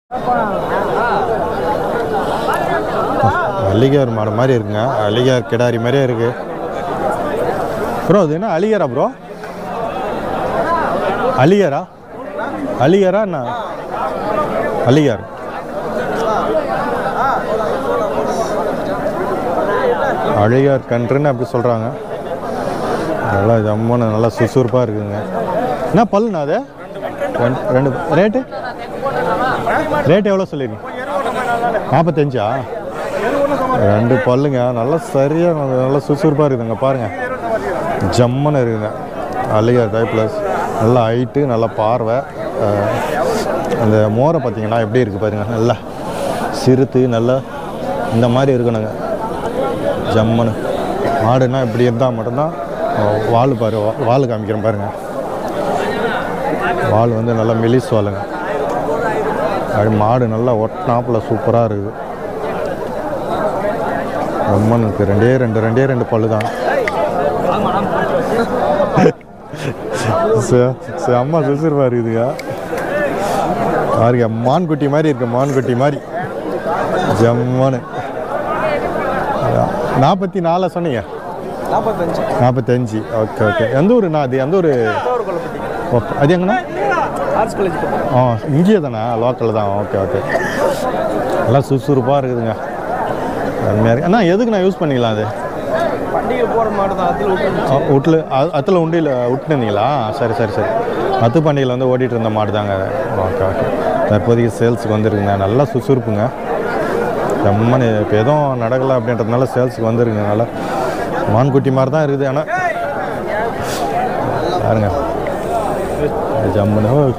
அலிகார் மாடு மாதிரி இருக்குங்க அலிகார் கிடாரி மாதிரியே இருக்கு ப்ரோ அது என்ன அலிகாரா ப்ரோ அலிகாரா அலிகாரா என்ன அலிகார் அழிகார் கன்றுன்னு அப்படி சொல்கிறாங்க நல்லா ஜம்முன்னு நல்லா சுறுசுறுப்பாக இருக்குங்க என்ன பல்லுண்ணா அது ரெண்டு ரெண்டு ரேட்டு ரேட் எவ்வளோ சொல்லிருங்க நாற்பத்தஞ்சா ரெண்டு பல்லுங்க நல்லா சரியாக நல்லா சுறுசுறுப்பாக இருக்குதுங்க பாருங்கள் ஜம்முன்னு இருக்குங்க அலிகார் டைப் ப்ளஸ் நல்லா ஹைட்டு நல்லா பார்வை அஹ், அந்த மோரை பார்த்தீங்கன்னா எப்படி இருக்குது பாருங்க நல்லா சிறுத்து நல்லா இந்த மாதிரி இருக்கணுங்க ஜம்முன்னு மாடுனா இப்படி இருந்தால் மட்டும்தான் அஹ், வால் பாரு வா- வால் காமிக்கிறேன் பாருங்க வால் வந்து நல்லா மெலிஸ் வாளுங்க அது மாடு நல்லா ஒட்டினாப்புல சூப்பராக இருக்குது ஜம்முன்னு இருக்குது ரெண்டே ரெண்டு ரெண்டே ரெண்டு பல்லு தான் ச- செம்ம சுசுறுப்பா இருக்குதுங்க பாருங்க மான்குட்டி மாதிரி இருக்கு மான்குட்டி மாதிரி ஜம்மானு நாற்பத்தி நாலா சொன்னீங்க நாற்பத்தஞ்சு நாற்பத்தஞ்சு ஓகே ஓகே எந்த ஊருண்ணா அது எந்த ஊர் ஓகே அது எங்கண்ணா ஆர்ட்ஸ் காலேஜ் ஆ இங்கேயே தானே லோக்கல் தான் ஓகே ஓகே நல்லா சுறுசுறுப்பாக இருக்குதுங்க அருமையாக இருக்கு அண்ணா எதுக்கு நான் யூஸ் பண்ணிக்கலாம் அது பண்டிகை போகிற மாடு தான் அதில் விட்டு வீட்டில் அத்தில் உண்டியில் விட்டுருந்தீங்களா சரி சரி சரி அத்து பண்டிகையில் வந்து ஓடிட்டு இருந்த மாடு தாங்க அது ஓகே ஓகே தற்போதைக்கு சேல்ஸுக்கு வந்துருக்குங்க நல்லா சுறுசுறுப்புங்க செம்மனு இப்போ எதுவும் நடக்கலை அப்படின்றதுனால சேல்ஸுக்கு வந்துருக்குங்க நல்லா மான்குட்டி மாதிரி தான் இருக்குது ஆனால் பாருங்க ஜம்முன்னு ஓ.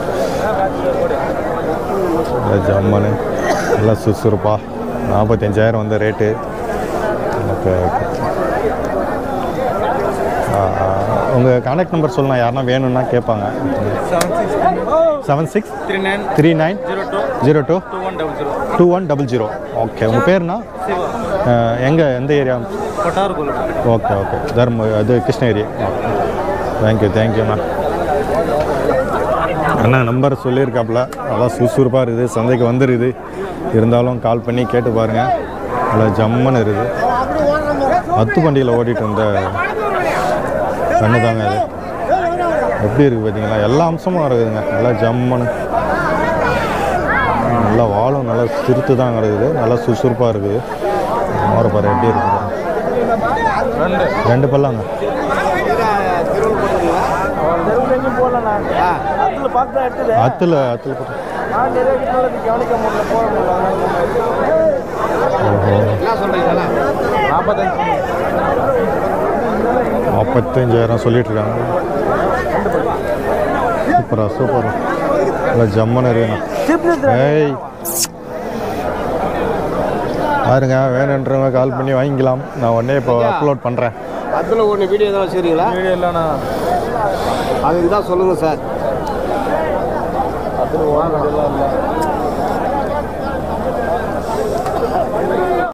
நல்லா ஜம்முன்னு நல்லா சுறுசுறுப்பா நாற்பத்தஞ்சாயிரம் வந்து ரேட்டு ஓகே ஓகே உங்கள் கான்டாக்ட் நம்பர் சொல்லலாம் யாருன்னா வேணும்னா கேட்பாங்க seven six seven six three nine three nine zero two zero two two one double zero two one double zero okay உங்கள் பேருனா சிவா எங்கே எந்த ஏரியா கொட்டார் கோலம் ஓகே ஓகே தர்ம அது கிருஷ்ணகிரி தேங்க்யூ தேங்க்யூண்ணா அண்ணா நம்பர் சொல்லியிருக்காப்புல நல்லா சுறுசுறுப்பாக இருக்குது சந்தைக்கு வந்துருக்குது இருந்தாலும் கால் பண்ணி கேட்டு பாருங்கள் நல்லா ஜம்முன்னு இருக்குது அத்து பண்டிகையில் ஓடிட்டு இருந்த கண்ணு தாங்க அது எப்படி இருக்குது பார்த்தீங்களா எல்லா அம்சமும் இருக்குதுங்க நல்லா ஜம்முன்னு நல்லா வாழும் நல்லா சிறுத்து தான் இருக்குது நல்லா சுறுசுறுப்பாக இருக்குது மோர பாரு எப்படி இருக்குது ரெண்டு ரெண்டு பல்லாங்க தெருவுலேயும் போடலண்ணா அதில் பார்த்து தான் எடுத்தது அத்தில் அத்தில் போட்டு நான் நிறைய கிட்ட கவனிக்க முடியல போட முடியல ஓஹோ என்ன சொல்கிறீங்களா நாற்பத்தஞ்சு நாற்பத்தஞ்சாயிரம் சொல்லிட்டு இருக்காங்க சூப்பரா சூப்பரா நல்லா ஜம்மன் இருக்குண்ணா ஏய் பாருங்க வேணுன்றவங்க கால் பண்ணி வாங்கிக்கலாம் நான் உடனே இப்போ அப்லோட் பண்ணுறேன் அதில் ஒன்று வீடியோ தான் வச்சுருக்கீங்களா வீடியோ இல்லைண்ணா அதுக்கு தான் சொல்லுங்கள் சார் அதில் ஓடுறதெல்லாம் இல்லை